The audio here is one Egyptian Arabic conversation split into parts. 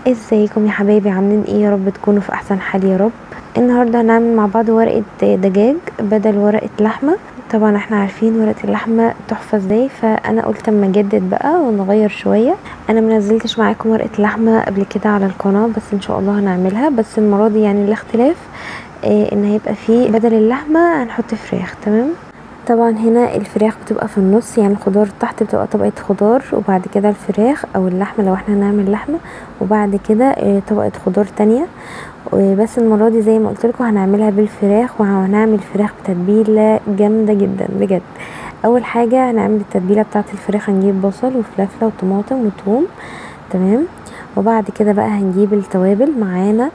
ازيكم يا حبايبي عاملين ايه يا رب تكونوا في احسن حال يا رب النهارده هنعمل مع بعض ورقه دجاج بدل ورقه لحمه طبعا احنا عارفين ورقه اللحمه تحفه ازاي فانا قلت اما اجدد بقى ونغير شويه انا منزلتش معاكم ورقه لحمه قبل كده على القناه بس ان شاء الله هنعملها بس المره دي يعني الاختلاف اه ان هيبقى فيه بدل اللحمه هنحط فراخ تمام طبعا هنا الفراخ بتبقى في النص يعني الخضار تحت بتبقى طبقة خضار وبعد كده الفراخ او اللحمة لو احنا هنعمل لحمة وبعد كده طبقة خضار تانية بس المرة دي زي ما قلت لكم هنعملها بالفراخ وهنعمل فراخ بتتبيلة جامدة جدا بجد اول حاجة هنعمل التتبيلة بتاعة الفراخ هنجيب بصل وفلفلة وطماطم وتوم تمام وبعد كده بقى هنجيب التوابل معانا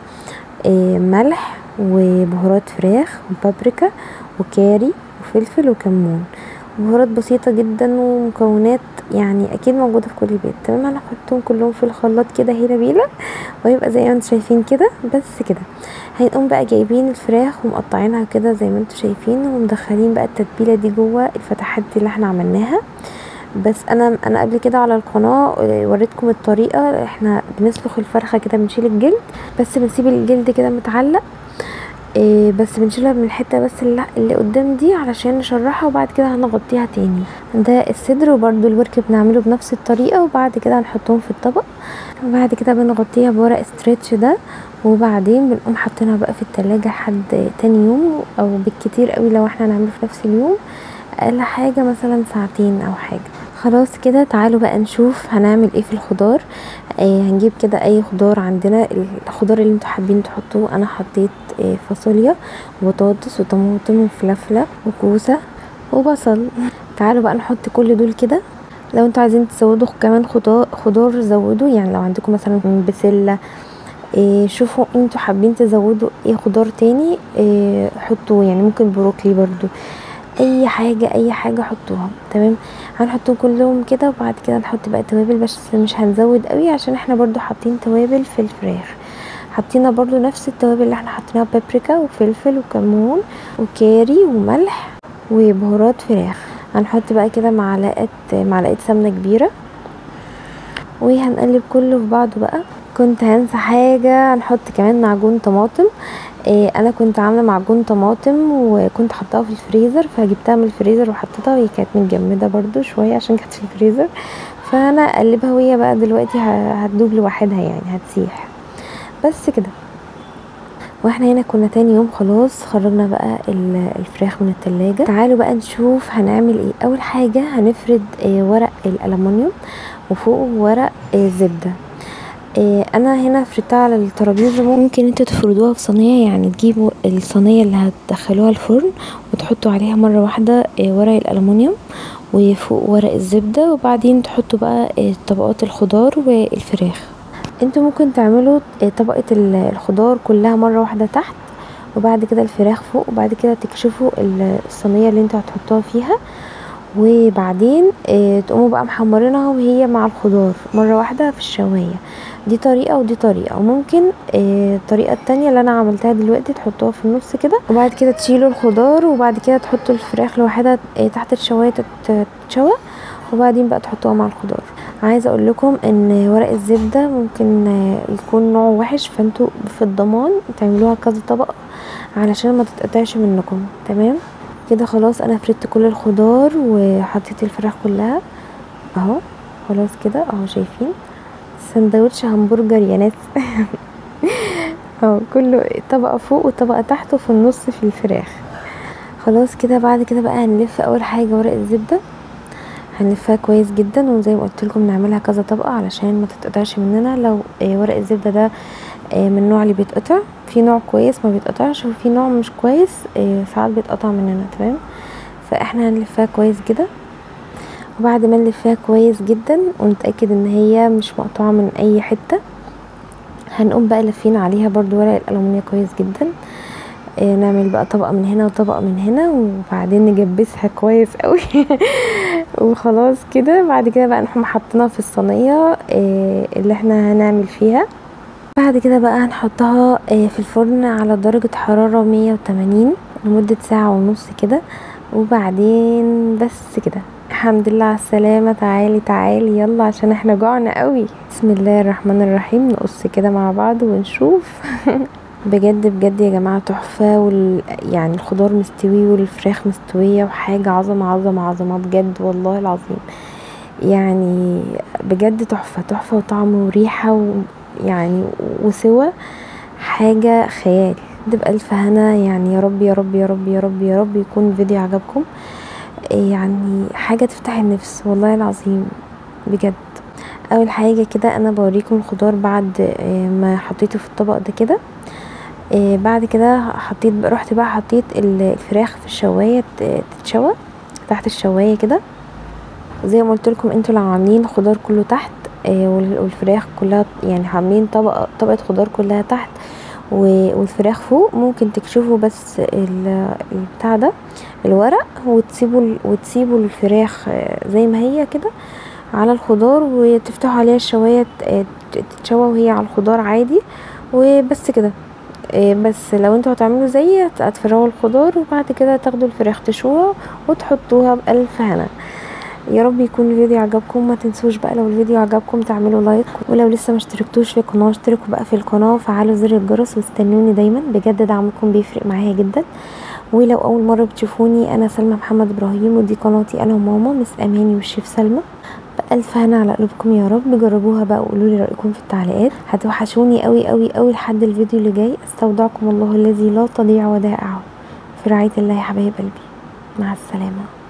ملح وبهارات فراخ وبابريكا وكاري وفلفل وكمون بهارات بسيطه جدا ومكونات يعني اكيد موجوده في كل بيت تمام هنحطهم كلهم في الخلاط كده هيلا بيلا ويبقى زي ما انتم شايفين كده بس كده هنقوم بقى جايبين الفراخ ومقطعينها كده زي ما انتم شايفين ومدخلين بقى التتبيله دي جوه الفتحات دي اللي احنا عملناها بس انا انا قبل كده على القناه وريتكم الطريقه احنا بنسلخ الفرخه كده بنشيل الجلد بس بنسيب الجلد كده متعلق إيه بس بنشيلها من الحته بس اللي, اللي قدام دي علشان نشرحها وبعد كده هنغطيها تاني ده الصدر وبرده الورك بنعمله بنفس الطريقه وبعد كده هنحطهم في الطبق وبعد كده بنغطيها بورق ستريتش ده وبعدين بنقوم حاطينها بقى في التلاجة لحد تاني يوم او بالكتير قوي لو احنا هنعمله في نفس اليوم اقل حاجه مثلا ساعتين او حاجه خلاص كده تعالوا بقى نشوف هنعمل ايه في الخضار آه هنجيب كده اي خضار عندنا الخضار اللي انتوا حابين تحطوه انا حطيت آه فاصوليا وبطاطس وطماطم وفلفله وكوسه وبصل تعالوا بقى نحط كل دول كده لو انتوا عايزين تزودوا كمان خضار خضار زودوا يعني لو عندكم مثلا بسله إيه شوفوا انتوا حابين تزودوا ايه خضار تاني إيه حطوه يعني ممكن بروكلي برضو اي حاجه اي حاجه حطوها تمام هنحطهم كلهم كده وبعد كده نحط بقى توابل بس مش هنزود قوي عشان احنا برضو حاطين توابل في الفراخ حطينا برضو نفس التوابل اللي احنا حطيناها بابريكا وفلفل وكمون وكاري وملح وبهارات فراخ هنحط بقى كده معلقه معلقه سمنه كبيره وهنقلب كله في بعضه بقى كنت هنسى حاجه هنحط كمان معجون طماطم إيه انا كنت عامله معجون طماطم وكنت حطاها في الفريزر فجبتها من الفريزر وحطيتها وهي كانت متجمده برضو شويه عشان كانت في الفريزر فانا اقلبها وهي بقى دلوقتي هتدوب لوحدها يعني هتسيح بس كده واحنا هنا كنا تاني يوم خلاص خرجنا بقى الفراخ من التلاجة تعالوا بقى نشوف هنعمل ايه اول حاجة هنفرد إيه ورق الالومنيوم وفوقه ورق إيه زبدة إيه انا هنا فردتها على الترابيزه ممكن انتوا تفردوها في صينيه يعني تجيبوا الصينيه اللي هتدخلوها الفرن وتحطوا عليها مره واحده إيه ورق الالومنيوم وفوق ورق الزبده وبعدين تحطوا بقى إيه طبقات الخضار والفراخ انتوا ممكن تعملوا طبقه الخضار كلها مره واحده تحت وبعد كده الفراخ فوق وبعد كده تكشفوا الصينيه اللي انتوا هتحطوها فيها وبعدين اه تقوموا بقى محمرينها وهي مع الخضار مرة واحدة في الشواية دي طريقة ودي طريقة وممكن اه الطريقة التانية اللي انا عملتها دلوقتي تحطوها في النص كده وبعد كده تشيلوا الخضار وبعد كده تحطوا الفراخ لوحدها اه تحت الشواية تتشوى وبعدين بقى تحطوها مع الخضار عايزه اقول لكم ان ورق الزبده ممكن يكون نوعه وحش فانتوا في الضمان تعملوها كذا طبق علشان ما تتقطعش منكم تمام كده خلاص انا فردت كل الخضار وحطيت الفراخ كلها اهو خلاص كده اهو شايفين سندوتش همبرجر يا ناس اهو كله طبقه فوق وطبقه تحت وفي النص في الفراخ خلاص كده بعد كده بقى هنلف اول حاجه ورق الزبده هنلفها كويس جدا وزي ما قلت لكم نعملها كذا طبقه علشان ما تتقطعش مننا لو ورق الزبده ده من النوع اللي بيتقطع في نوع كويس ما بيتقطعش وفي نوع مش كويس ساعات بيتقطع مننا تمام فاحنا هنلفها كويس كده وبعد ما نلفها كويس جدا ونتاكد ان هي مش مقطوعه من اي حته هنقوم بقى لافين عليها برضو ورق الالومنيا كويس جدا نعمل بقى طبقه من هنا وطبقه من هنا وبعدين نجبسها كويس قوي وخلاص كده بعد كده بقى نحط حاطينها في الصينيه اللي احنا هنعمل فيها بعد كده بقى هنحطها في الفرن على درجة حرارة مية وتمانين لمدة ساعة ونص كده وبعدين بس كده الحمد لله على السلامة تعالي تعالي يلا عشان احنا جوعنا قوي بسم الله الرحمن الرحيم نقص كده مع بعض ونشوف بجد بجد يا جماعة تحفة وال... يعني الخضار مستوي والفراخ مستوية وحاجة عظمة عظمة عظمة بجد والله العظيم يعني بجد تحفة تحفة وطعم وريحة ويعني وسوى حاجة خيال بجد بألف هنا يعني يا رب يا رب يا رب يا رب يا رب يكون الفيديو عجبكم يعني حاجة تفتح النفس والله العظيم بجد اول حاجة كده انا بوريكم الخضار بعد ما حطيته في الطبق ده كده بعد كده حطيت رحت بقى حطيت الفراخ في الشواية تتشوى تحت الشواية كده زي ما قلت لكم انتوا لو عاملين الخضار كله تحت والفراخ كلها يعني عاملين طبقة طبقة خضار كلها تحت والفراخ فوق ممكن تكشفوا بس البتاع ده الورق وتسيبوا وتسيبوا الفراخ زي ما هي كده على الخضار وتفتحوا عليها الشوايه تتشوى وهي على الخضار عادي وبس كده بس لو انتوا هتعملوا زيي هتفرغوا الخضار وبعد كده تاخدوا الفراخ تشوها وتحطوها بألف هنا يا رب يكون الفيديو عجبكم ما تنسوش بقى لو الفيديو عجبكم تعملوا لايك ولو لسه ما اشتركتوش في القناه اشتركوا بقى في القناه وفعلوا زر الجرس واستنوني دايما بجد دعمكم بيفرق معايا جدا ولو اول مره بتشوفوني انا سلمى محمد ابراهيم ودي قناتي انا وماما مس اماني والشيف سلمى بألف هنا على قلوبكم يا رب جربوها بقى وقولوا لي رايكم في التعليقات هتوحشوني قوي قوي قوي لحد الفيديو اللي جاي استودعكم الله الذي لا تضيع ودائعه في رعايه الله يا حبايب قلبي مع السلامه